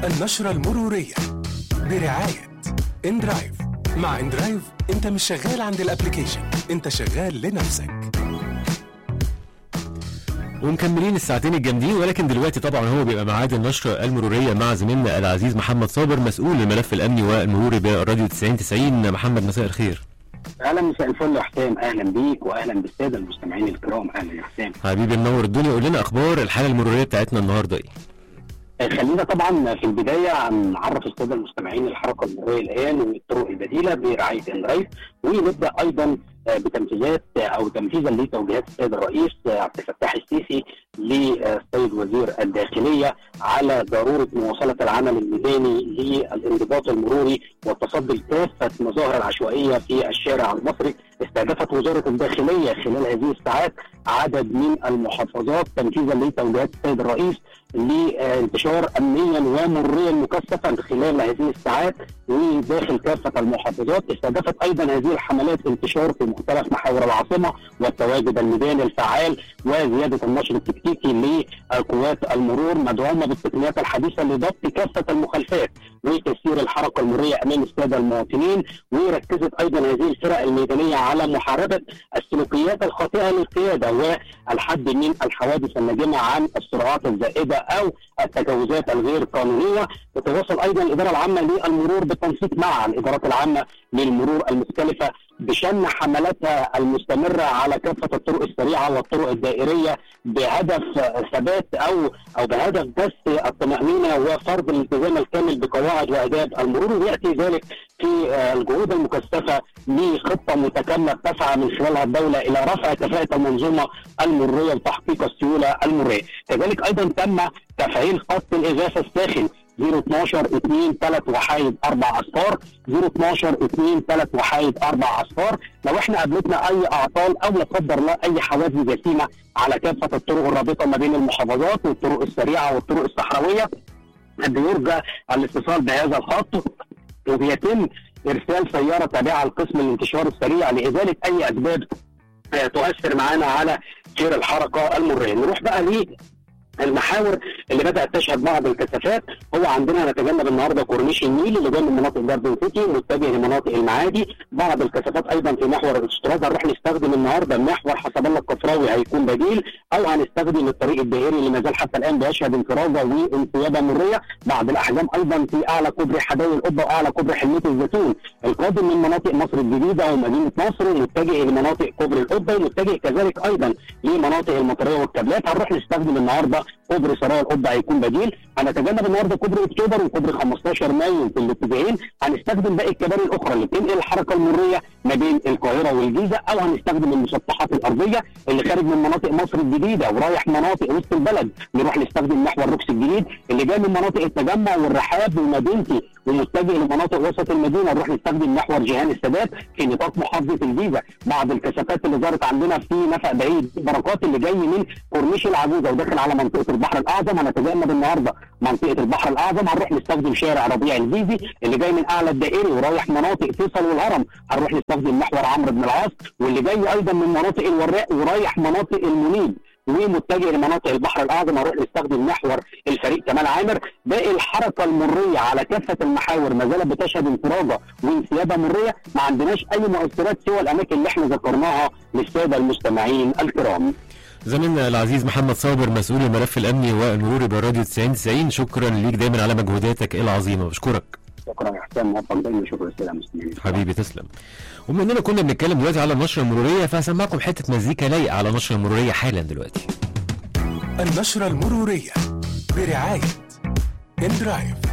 النشرة المرورية برعاية اندرايف مع اندرايف انت مش شغال عند الابليكيشن انت شغال لنفسك ومكملين الساعتين الجامدين ولكن دلوقتي طبعا هو بيبقى ميعاد النشرة المرورية مع زميلنا العزيز محمد صابر مسؤول الملف الأمني والمروري براديو 90 90 محمد مساء الخير اهلا مساء الفل يا حسام اهلا بيك واهلا بالساده المستمعين الكرام اهلا يا حسام حبيبي منور الدنيا قول لنا أخبار الحالة المرورية بتاعتنا النهاردة إيه؟ آه، خلينا طبعا في البدايه نعرف الساده المستمعين الحركه المروريه الان والطرق البديله برعايه اندرايف ونبدا ايضا آه، بتنفيذات آه، او تنفيذا لتوجيهات السيد الرئيس آه، عبد الفتاح السيسي للسيد وزير الداخليه على ضروره مواصله العمل الميداني للانضباط المروري والتصدي لكافه مظاهر العشوائيه في الشارع المصري استهدفت وزاره الداخليه خلال هذه الساعات عدد من المحافظات تنفيذا لتوجيهات السيد الرئيس لانتشار امنيا ومروريا مكثفا خلال هذه الساعات وداخل كافه المحافظات استهدفت ايضا هذه الحملات انتشار في مختلف محاور العاصمه والتواجد الميداني الفعال وزياده النشر التكتيكي لقوات المرور مدعومه بالتقنيات الحديثه لضبط كافه المخالفات وتسيير الحركه المروريه امام الساده المواطنين وركزت ايضا هذه الفرق الميدانيه على محاربه السلوكيات الخاطئه للقياده والحد من الحوادث الناجمه عن السرعات الزائده او التجاوزات الغير قانونيه تتواصل ايضا الاداره العامه للمرور بالتنسيق مع الادارات العامه للمرور المختلفه بشن حملاتها المستمره على كافه الطرق السريعه والطرق الدائريه بهدف ثبات او او بهدف بث الطمانينه وفرض الالتزام الكامل بقواعد واداب المرور وياتي ذلك في آه، الجهود المكثفه لخطه متكامله تسعى من خلالها الدوله الى رفع كفاءه المنظومه المروريه وتحقيق السيوله المروريه، كذلك ايضا تم تفعيل خط الاغاثه الساخن 012 2 3 وحايد 4 اصفار 012 2 3 وحايد 4 اصفار لو احنا قابلتنا اي اعطال او لا قدر الله اي حوادث جسيمه على كافه الطرق الرابطه ما بين المحافظات والطرق السريعه والطرق الصحراويه بيرجى الاتصال بهذا الخط وبيتم ارسال سياره تابعه لقسم الانتشار السريع لازاله اي اسباب آه، تؤثر معانا على سير الحركه المروريه نروح بقى ليه المحاور اللي بدات تشهد بعض الكثافات هو عندنا نتجنب النهارده كورنيش النيل اللي جاي من مناطق جاردن سيتي متجه لمناطق المعادي بعض الكثافات ايضا في محور الاستراد هنروح نستخدم النهارده محور حسب الله القفراوي هيكون بديل او هنستخدم الطريق الدائري اللي ما زال حتى الان بيشهد انفراجه وانسيابه مريه بعض الاحجام ايضا في اعلى كوبري حدائق القبه واعلى كوبري حلميه الزيتون القادم من مناطق مصر الجديده ومدينه نصر ومتجه لمناطق كوبري القبه ومتجه كذلك ايضا لمناطق المطريه والكابلات هنروح نستخدم النهارده كوبري سرايا القبه هيكون بديل هنتجنب النهارده كوبري اكتوبر وكوبري 15 مايو في الاتجاهين هنستخدم باقي الكباري الاخرى اللي بتنقل الحركه المروريه ما بين القاهره والجيزه او هنستخدم المسطحات الارضيه اللي خارج من مناطق مصر الجديده ورايح مناطق وسط البلد نروح نستخدم محور روكس الجديد اللي جاي من مناطق التجمع والرحاب ومدينتي ومتجه لمناطق وسط المدينه نروح نستخدم محور جيهان السادات في نطاق محافظه الجيزه بعض الكثافات اللي ظهرت عندنا في نفق بعيد بركات اللي جاي من كورنيش العجوزه وداخل على منطقه البحر الاعظم هنتجنب النهارده منطقه البحر الاعظم هنروح نستخدم شارع ربيع الجيزي اللي جاي من اعلى الدائري ورايح مناطق فيصل والهرم هنروح نستخدم محور عمرو بن العاص واللي جاي ايضا من مناطق الوراق ورايح مناطق المنيب ومتجه لمناطق البحر الاعظم هنروح نستخدم محور الفريق كمال عامر باقي الحركه المريه على كافه المحاور ما زالت بتشهد انفراجه وانسيابه مريه ما عندناش اي مؤثرات سوى الاماكن اللي احنا ذكرناها للساده المستمعين الكرام زميلنا العزيز محمد صابر مسؤول الملف الأمني والمروري براديو 90 90 شكرا ليك دايما على مجهوداتك العظيمة بشكرك شكرا يا حسام موفق دايما شكرا للساده المستمعين حبيبي تسلم وبما اننا كنا بنتكلم دلوقتي على النشرة المرورية فهسمعكم حتة مزيكا لايقة على النشرة المرورية حالا دلوقتي النشرة المرورية برعاية اندرايف